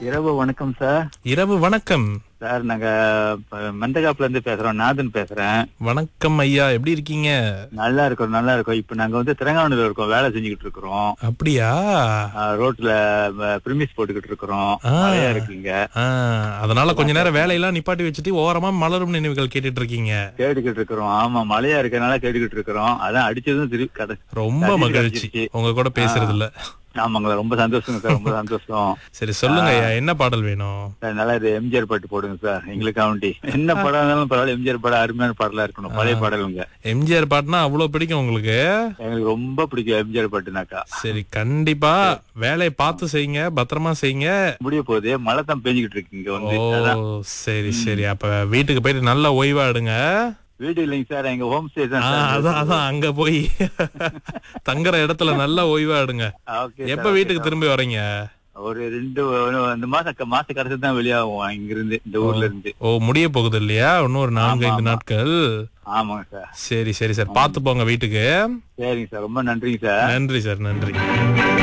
இரவு வணக்கம் சார் இரவு வணக்கம் சார் நாங்க ப- மந்தகாப்புல இருந்து பேசுறோம் நாதன் பேசுறேன் வணக்கம் ஐயா எப்படி இருக்கீங்க நல்லா இருக்கோம் நல்லா இருக்கோம் இப்ப நாங்க வந்து திரங்கானூர்ல இருக்கோம் வேலை செஞ்சுக்கிட்டு இருக்கிறோம் அப்படியா ஆ, ரோட்ல பிரிமிஸ் போட்டுக்கிட்டு இருக்கிறோம் ஆ. மழையா இருக்குங்க ஆ, அதனால கொஞ்ச நேரம் வேலையெல்லாம் நிப்பாட்டி வச்சுட்டு ஓரமா மலரும் நினைவுகள் கேட்டுட்டு இருக்கீங்க கேட்டுக்கிட்டு இருக்கிறோம் ஆமா மழையா இருக்கறனால கேட்டுக்கிட்டு இருக்கிறோம் அதான் அடிச்சதும் திருப்பி கடை ரொம்ப தண்ணி மகிழ்ச்சி கிடைச்சிருச்சு. உங்க கூட பேசுறதுல ஆமாங்களா ரொம்ப சந்தோஷங்க சார் ரொம்ப சந்தோஷம் சரி சொல்லுங்க ஐயா என்ன பாடல் வேணும் சார், நல்லா இது எம்ஜிஆர் பாட்டு போடுங்க சார் எங்களுக்கு கவுண்டி என்ன படம் இருந்தாலும் பரவாயில்ல எம்ஜிஆர் படம் அருமையான பாடலா இருக்கணும் பழைய பாடலுங்க எம்ஜிஆர் பாட்டுனா அவ்வளவு பிடிக்கும் உங்களுக்கு எங்களுக்கு ரொம்ப பிடிக்கும் எம்ஜிஆர் பாட்டுனாக்கா சரி கண்டிப்பா வேலையை பார்த்து செய்யுங்க பத்திரமா செய்யுங்க முடிய போகுது மழை தான் பெஞ்சுக்கிட்டு இருக்கு இங்க வந்து ஓ அதான். சரி சரி அப்ப வீட்டுக்கு போயிட்டு நல்லா ஓய்வாடுங்க வீடு இல்லைங்க சார் எங்க ஹோம் ஸ்டே ஆ, தான் சார். அதான் அதான் அங்க போய் தங்குற இடத்துல நல்லா ஓய்வாடுங்க Okay சார், எப்ப okay வீட்டுக்கு சார். திரும்பி வர்றீங்க ஒரு ரெண்டு ஒரு- இந்த மாசம் மாச கடைசி தான் வெளியாகும் இங்க இருந்து இந்த ஊர்ல இருந்து ஓ முடிய போகுது இல்லையா இன்னும் ஒரு நான்கு ஆமா, ஐந்து ஆமா. நாட்கள் ஆமாங்க சார் சரி சரி சார் பார்த்து போங்க வீட்டுக்கு சரிங்க சார் ரொம்ப நன்றிங்க சார் நன்றி சார் நன்றி